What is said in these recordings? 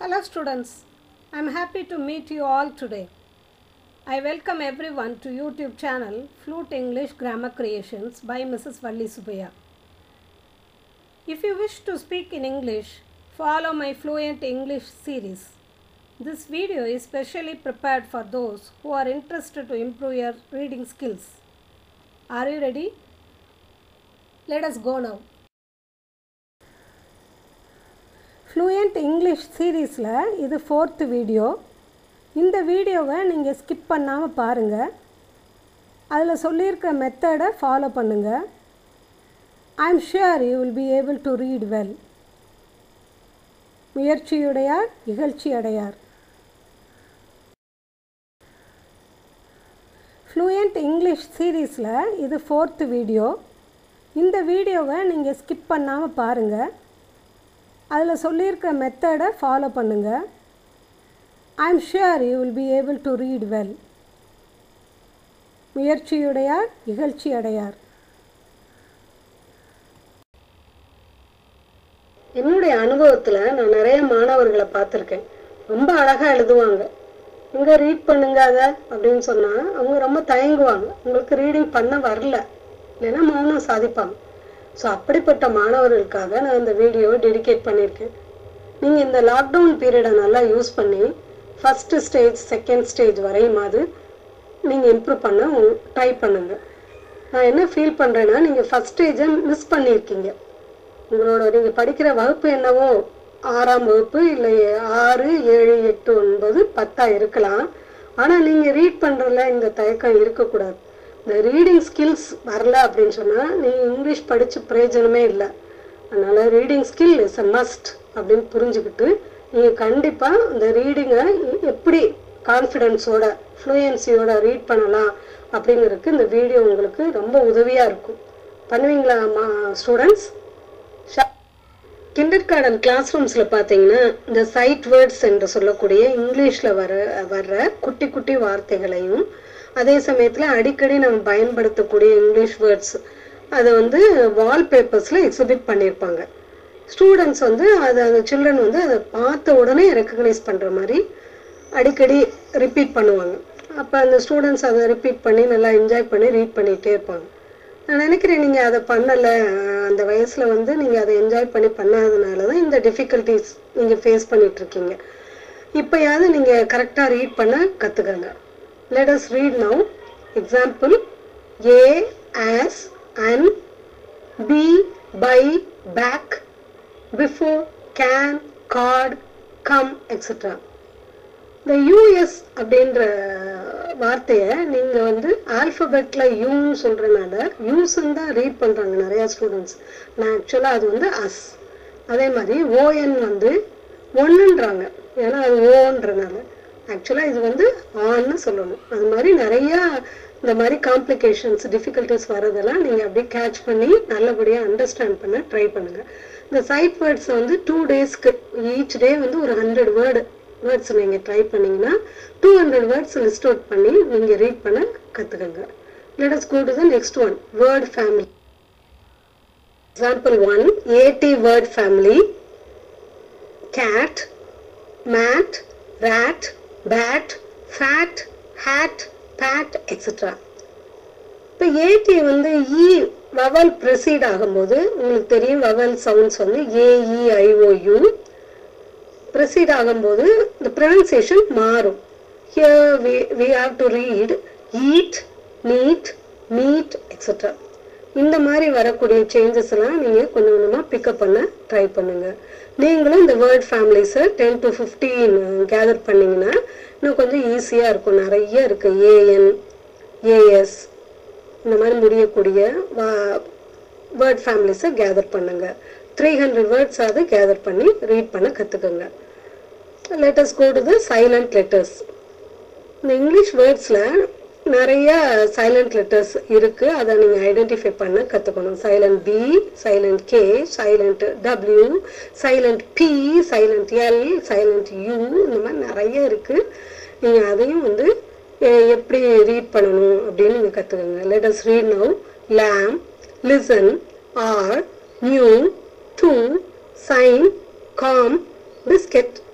Hello students, I am happy to meet you all today. I welcome everyone to YouTube channel Flute English Grammar Creations by Mrs. Valli Subaya. If you wish to speak in English, follow my Fluent English series. This video is specially prepared for those who are interested to improve your reading skills. Are you ready? Let us go now. Fluent English சீரீஸில் இது fourth video இந்த வீடியோவை நீங்கள் skip பண்ணாமல் பாருங்கள் அதில் சொல்லியிருக்கிற மெத்தடை ஃபாலோ பண்ணுங்கள் I am sure you will be able to read well முயற்சியுடையார் இகழ்ச்சி அடையார் ஃப்ளூயண்ட் இங்கிலீஷ் சீரீஸில் இது ஃபோர்த்து வீடியோ இந்த வீடியோவை நீங்கள் ஸ்கிப் பண்ணாமல் பாருங்கள் அதில் சொல்லியிருக்கிற மெத்தடை ஃபாலோ பண்ணுங்கள் I am sure you will be able to read well முயற்சியுடையார் இகழ்ச்சி அடையார் என்னுடைய அனுபவத்தில் நான் நிறைய மாணவர்களை பார்த்துருக்கேன் ரொம்ப அழகாக எழுதுவாங்க இங்கே ரீட் பண்ணுங்க அதை அப்படின்னு சொன்னால் அவங்க ரொம்ப தயங்குவாங்க உங்களுக்கு ரீடிங் பண்ண வரல இல்லைன்னா மௌனம் சாதிப்பாங்க ஸோ அப்படிப்பட்ட மாணவர்களுக்காக நான் இந்த வீடியோவை டெடிகேட் பண்ணியிருக்கேன் நீங்கள் இந்த லாக்டவுன் பீரியடை நல்லா யூஸ் பண்ணி ஃபஸ்ட்டு ஸ்டேஜ் செகண்ட் ஸ்டேஜ் வரையுமாவது நீங்கள் இம்ப்ரூவ் பண்ண ட்ரை பண்ணுங்கள் நான் என்ன ஃபீல் பண்ணுறேன்னா நீங்கள் ஃபஸ்ட் ஸ்டேஜை மிஸ் பண்ணியிருக்கீங்க உங்களோட நீங்கள் படிக்கிற வகுப்பு என்னவோ ஆறாம் வகுப்பு இல்லை ஆறு ஏழு எட்டு ஒன்பது பத்தா இருக்கலாம் ஆனால் நீங்கள் ரீட் பண்ணுறதுல இந்த தயக்கம் இருக்கக்கூடாது இந்த ரீடிங் ஸ்கில்ஸ் வரல அப்படின்னு சொன்னால் நீங்கள் இங்கிலீஷ் படித்து பிரயோஜனமே இல்லை அதனால் reading skill is a must அப்படின்னு புரிஞ்சுக்கிட்டு நீங்கள் கண்டிப்பாக இந்த ரீடிங்கை எப்படி கான்ஃபிடென்ஸோட ஃப்ளூயன்சியோட ரீட் பண்ணலாம் அப்படிங்கிறதுக்கு இந்த வீடியோ உங்களுக்கு ரொம்ப உதவியாக இருக்கும் பண்ணுவீங்களா ஸ்டூடெண்ட்ஸ் கிண்டர் கார்டன் கிளாஸ் ரூம்ஸில் பார்த்தீங்கன்னா இந்த சைட் வேர்ட்ஸ் என்று சொல்லக்கூடிய இங்கிலீஷில் வர வர்ற குட்டி குட்டி வார்த்தைகளையும் அதே சமயத்தில் அடிக்கடி நம்ம பயன்படுத்தக்கூடிய இங்கிலீஷ் வேர்ட்ஸ் அதை வந்து வால்பேப்பர்ஸில் எக்ஸிபிட் பண்ணியிருப்பாங்க ஸ்டூடெண்ட்ஸ் வந்து அதை அந்த சில்ட்ரன் வந்து அதை பார்த்த உடனே ரெக்கக்னைஸ் பண்ணுற மாதிரி அடிக்கடி ரிப்பீட் பண்ணுவாங்க அப்போ அந்த ஸ்டூடெண்ட்ஸ் அதை ரிப்பீட் பண்ணி நல்லா என்ஜாய் பண்ணி ரீட் பண்ணிகிட்டே இருப்பாங்க நான் நினைக்கிறேன் நீங்கள் அதை பண்ணலை அந்த வயசில் வந்து நீங்கள் அதை என்ஜாய் பண்ணி பண்ணாததுனால தான் இந்த டிஃபிகல்ட்டிஸ் நீங்கள் ஃபேஸ் பண்ணிகிட்ருக்கீங்க இப்போயாவது நீங்கள் கரெக்டாக ரீட் பண்ண கற்றுக்கங்க let us read now example a as and b by back before can card come etc இந்த யூஎஸ் அப்படின்ற வார்த்தையை நீங்கள் வந்து ஆல்ஃபபெட்டில் யூன்னு சொல்கிறனால யூஸ்ன்னு தான் ரீட் பண்ணுறாங்க நிறையா ஸ்டூடெண்ட்ஸ் நான் ஆக்சுவலாக அது வந்து அஸ் அதே மாதிரி ஓஎன் வந்து ஒன்றுன்றாங்க ஏன்னா அது ஓன்றனால ஆக்சுவலாக இது வந்து ஆன்னு சொல்லணும் அது மாதிரி நிறையா இந்த மாதிரி காம்ப்ளிகேஷன்ஸ் டிஃபிகல்ட்டிஸ் வரதெல்லாம் நீங்கள் அப்படியே கேட்ச் பண்ணி நல்லபடியாக அண்டர்ஸ்டாண்ட் பண்ண ட்ரை பண்ணுங்கள் இந்த சைட் வேர்ட்ஸை வந்து டூ டேஸ்க்கு ஈச் டே வந்து ஒரு ஹண்ட்ரட் வேர்டு வேர்ட்ஸ் நீங்கள் ட்ரை பண்ணிங்கன்னா two hundred words list out பண்ணி நீங்கள் ரீட் பண்ண கற்றுக்கங்க let us go to the next one word family example one A T word family cat mat rat, bat, fat, hat, pat, etc. இப்போ ஏடி வந்து இ vowel ப்ரெசீட் ஆகும்போது உங்களுக்கு தெரியும் வவல் சவுண்ட்ஸ் வந்து ஏஇஐஓயு ப்ரெசீட் ஆகும்போது இந்த ப்ரொனன்சியேஷன் மாறும் here we we have to read eat need meet extra இந்த மாதிரி வரக்கூடிய சேஞ்சஸ் எல்லாம் நீங்கள் கொஞ்சம் கொஞ்சமாக பிக்கப் பண்ண ட்ரை பண்ணுங்கள் நீங்களும் இந்த வேர்ட் ஃபேமிலிஸை டென் டு ஃபிஃப்டீன் கேதர் பண்ணிங்கன்னா இன்னும் கொஞ்சம் ஈஸியாக இருக்கும் நிறைய இருக்குது ஏஎன் ஏஎஸ் இந்த மாதிரி முடியக்கூடிய வேர்ட் ஃபேமிலிஸை கேதர் பண்ணுங்கள் த்ரீ ஹண்ட்ரட் வேர்ட்ஸாவது கேதர் பண்ணி ரீட் பண்ண கற்றுக்குங்க letters go to the silent letters இந்த இங்கிலீஷ் வேர்ட்ஸில் நிறைய சைலண்ட் லெட்டர்ஸ் இருக்கு அதை நீங்க ஐடென்டிஃபை பண்ண கத்துக்கணும் silent B silent K silent W silent B silent L silent U இந்த மாதிரி நிறைய இருக்கு நீங்க அதையும் வந்து எப்படி ரீட் பண்ணணும் அப்படின்னு நீங்க கத்துக்கோங்க let us read now lamb listen are knew two sign calm biscuit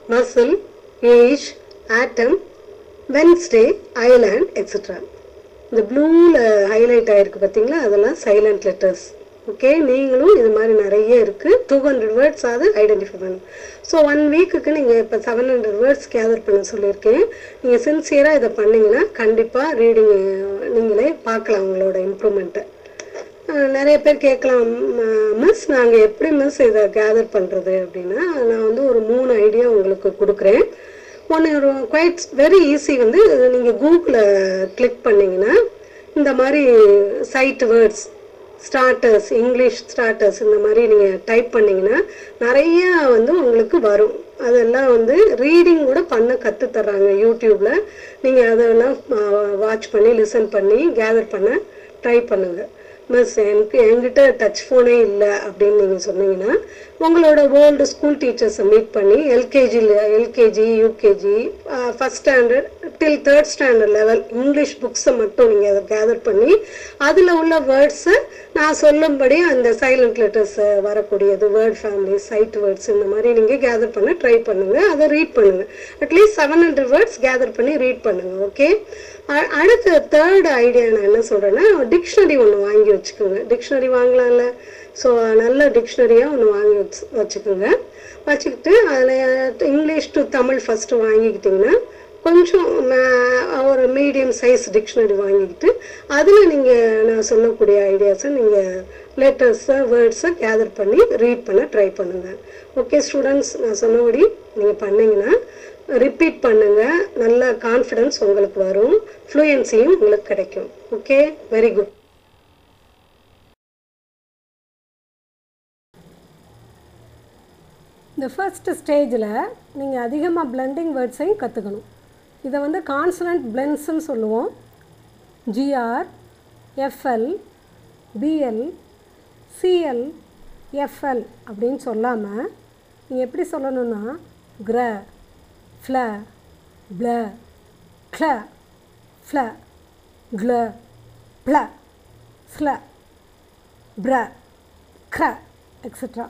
muscle edge autumn Wednesday island extra இந்த ப்ளூவில் ஹைலைட் ஆகிருக்கு பார்த்தீங்களா அதெல்லாம் சைலண்ட் லெட்டர்ஸ் ஓகே நீங்களும் இது மாதிரி நிறைய இருக்குது டூ ஹண்ட்ரட் வேர்ட்ஸ் ஆகுது ஐடென்டிஃபை பண்ணணும் ஸோ ஒன் வீக்குக்கு நீங்கள் இப்போ செவன் ஹண்ட்ரட் வேர்ட்ஸ் கேதர் பண்ண சொல்லியிருக்கேன் நீங்கள் சின்சியராக இதை பண்ணிங்கன்னா கண்டிப்பாக ரீடிங் நீங்களே பார்க்கலாம் உங்களோட இம்ப்ரூவ்மெண்ட்டை நிறைய பேர் கேட்கலாம் மிஸ் நாங்கள் எப்படி மிஸ் இதை கேதர் பண்ணுறது அப்படின்னா நான் வந்து ஒரு மூணு ஐடியா உங்களுக்கு கொடுக்குறேன் ஒன்று குவைட் வெரி ஈஸி வந்து நீங்கள் கூகுளில் கிளிக் பண்ணிங்கன்னா இந்த மாதிரி sight words starters English starters இந்த மாதிரி நீங்கள் டைப் பண்ணிங்கன்னா நிறைய வந்து உங்களுக்கு வரும் அதெல்லாம் வந்து ரீடிங் கூட பண்ண கற்று தர்றாங்க யூடியூப்பில் நீங்கள் அதெல்லாம் வாட்ச் பண்ணி லிசன் பண்ணி கேதர் பண்ண ட்ரை பண்ணுங்கள் மிஸ் எனக்கு என்கிட்ட டச் ஃபோனே இல்லை அப்படின்னு நீங்கள் சொன்னீங்கன்னா உங்களோட ஓல்டு ஸ்கூல் டீச்சர்ஸை மீட் பண்ணி எல்கேஜியில் LKG UKG first standard till third standard level English புக்ஸை மட்டும் நீங்கள் அதை கேதர் பண்ணி அதில் உள்ள வேர்ட்ஸை நான் சொல்லும்படி அந்த சைலண்ட் லெட்டர்ஸ் வரக்கூடியது வேர்ட் ஃபேமிலி சைட் வேர்ட்ஸ் இந்த மாதிரி நீங்கள் கேதர் பண்ண ட்ரை பண்ணுங்கள் அதை ரீட் பண்ணுங்கள் at least seven hundred words gather பண்ணி ரீட் பண்ணுங்கள் ஓகே அடுத்த தேர்ட் ஐடியா நான் என்ன சொல்கிறேன்னா டிக்ஷனரி ஒன்று வாங்கி வச்சுக்கோங்க டிக்ஷனரி வாங்கலாம்ல ஸோ நல்ல டிக்ஷனரியாக ஒன்று வாங்கி வச்சு வச்சுக்கோங்க வச்சுக்கிட்டு அதில் இங்கிலீஷ் டு தமிழ் ஃபஸ்ட்டு வாங்கிக்கிட்டிங்கன்னா கொஞ்சம் ஒரு மீடியம் சைஸ் டிக்ஷனரி வாங்கிக்கிட்டு அதில் நீங்கள் நான் சொல்லக்கூடிய ஐடியாஸை நீங்கள் லெட்டர்ஸை வேர்ட்ஸை கேதர் பண்ணி ரீட் பண்ண ட்ரை பண்ணுங்கள் ஓகே ஸ்டூடெண்ட்ஸ் நான் சொன்னபடி நீங்கள் பண்ணிங்கன்னா ரிப்பீட் பண்ணுங்கள் நல்ல கான்ஃபிடென்ஸ் உங்களுக்கு வரும் ஃப்ளூயன்சியும் உங்களுக்கு கிடைக்கும் ஓகே வெரி குட் இந்த ஃபர்ஸ்ட் ஸ்டேஜில் நீங்கள் அதிகமாக பிளெண்டிங் வேர்ட்ஸையும் கற்றுக்கணும் இதை வந்து கான்சனன்ட் பிளென்ஸ்ன்னு சொல்லுவோம் G R F L B L C L F L அப்படின்னு சொல்லாமல் நீங்கள் எப்படி சொல்லணும்னா கிர ஃப்ள ப்ள க்ள ஃப்ள க்ள ப்ள ஸ்ல ப்ர க எக்ஸட்ரா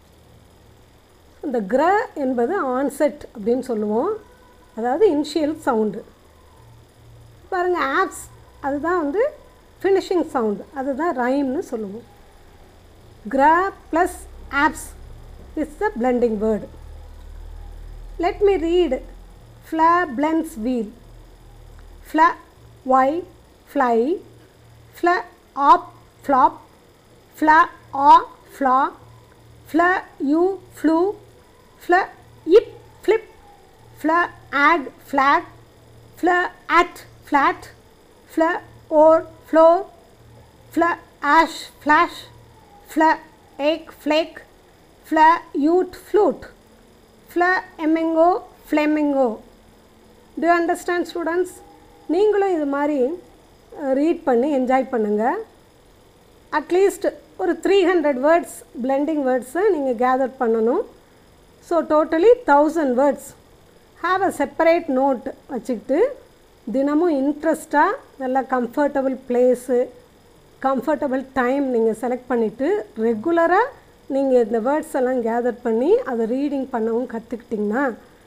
இந்த கிர என்பது ஆன்செட் அப்படின்னு சொல்லுவோம் அதாவது இனிஷியல் சவுண்டு பாருங்கள் ஆப்ஸ் அதுதான் வந்து ஃபினிஷிங் சவுண்டு அதுதான் ரைம்னு சொல்லுவோம் gr plus aps is the blending word let me read fl blends we'll fl y fly fl ap flap fl a flaw fl u flu fl ip flip fl ag flag fl at flat fl or floor fl ash flash fl ake flake fl ute flute fl amingo flamingo to understand students நீங்களும் இது மாதிரி read பண்ணி enjoy பண்ணுங்கள் at least ஒரு three hundred words blending வேர்ட்ஸை நீங்கள் gather பண்ணணும் so totally thousand words have a separate note வச்சுக்கிட்டு தினமும் இன்ட்ரெஸ்ட்டாக நல்லா கம்ஃபர்டபுள் பிளேஸு கம்ஃபர்டபுள் டைம் நீங்கள் செலக்ட் பண்ணிவிட்டு ரெகுலராக நீங்கள் இந்த வேர்ட்ஸ் எல்லாம் கேதர் பண்ணி அதை ரீடிங் பண்ணவும் கற்றுக்கிட்டிங்கன்னா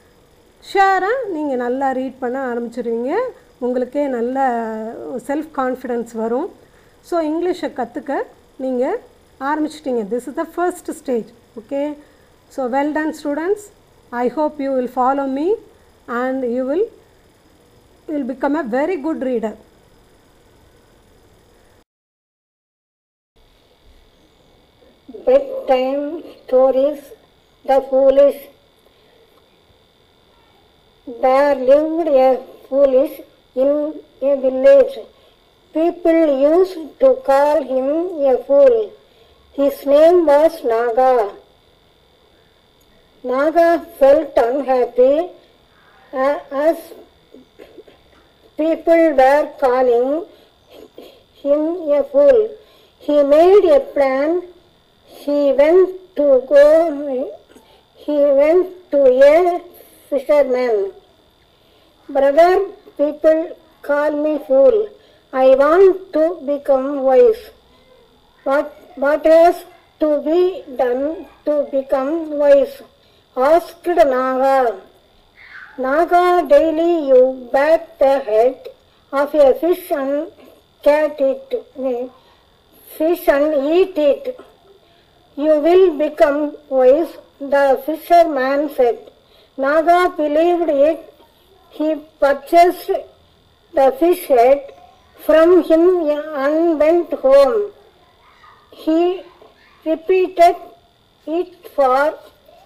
ஷேராக நீங்கள் நல்லா ரீட் பண்ண ஆரம்பிச்சிருவீங்க உங்களுக்கே நல்ல செல்ஃப் கான்ஃபிடென்ஸ் வரும் ஸோ இங்கிலீஷை கற்றுக்க நீங்கள் ஆரம்பிச்சிட்டிங்க this is the first stage okay so well done students I hope you will follow me and you will will become a very good reader bedtime stories, the foolish. There lived a foolish in a village. People used to call him a fool. His name was Naga. Naga felt unhappy uh, as people were calling him a fool. He made a plan he went to go he went to a fisherman brother people call me fool i want to become wise what what has to be done to become wise asked naga Naga, daily you bat the head of a fish and cat it, fish and eat it. You will become wise, the fisherman said. Naga believed it. He purchased the fish head from him and went home. He repeated it for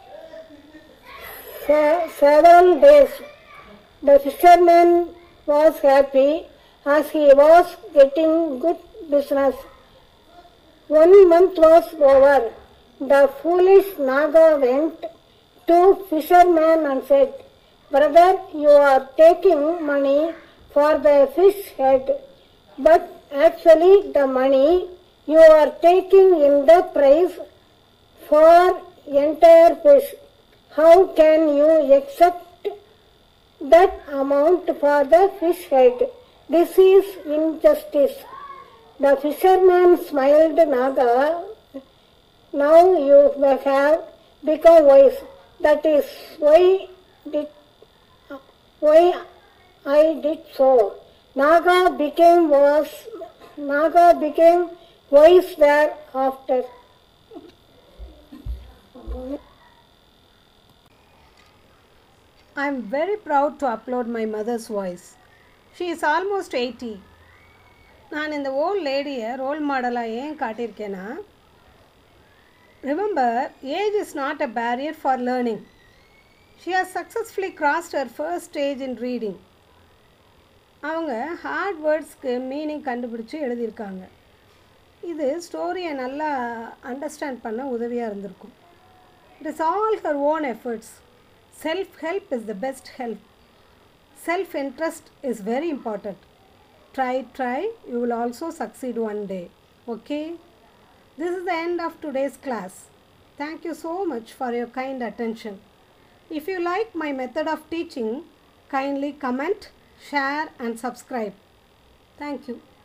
se- several days. The fisherman was happy as he was getting good business. One month was over. The foolish Naga went to fisherman and said, Brother, you are taking money for the fish head, but actually the money you are taking in the price for entire fish. How can you accept that amount for the fish head? This is injustice. The fisherman smiled Naga. Now you have become wise. That is why did why I did so. Naga became was Naga became wise thereafter. I am very proud to upload my mother's voice. She is almost 80. நான் இந்த volt லேடியை role மாடலாக ஏன் காட்டியிருக்கேன்னா remember age is not a barrier for learning she has successfully crossed her first stage in reading அவங்க hard வேர்ட்ஸ்க்கு meaning கண்டுபிடிச்சி எழுதியிருக்காங்க இது ஸ்டோரியை நல்லா அண்டர்ஸ்டாண்ட் பண்ண உதவியாக இருந்திருக்கும் it is all her own efforts self help is the best help self interest is very important try try you will also succeed one day okay this is the end of today's class thank you so much for your kind attention if you like my method of teaching kindly comment share and subscribe thank you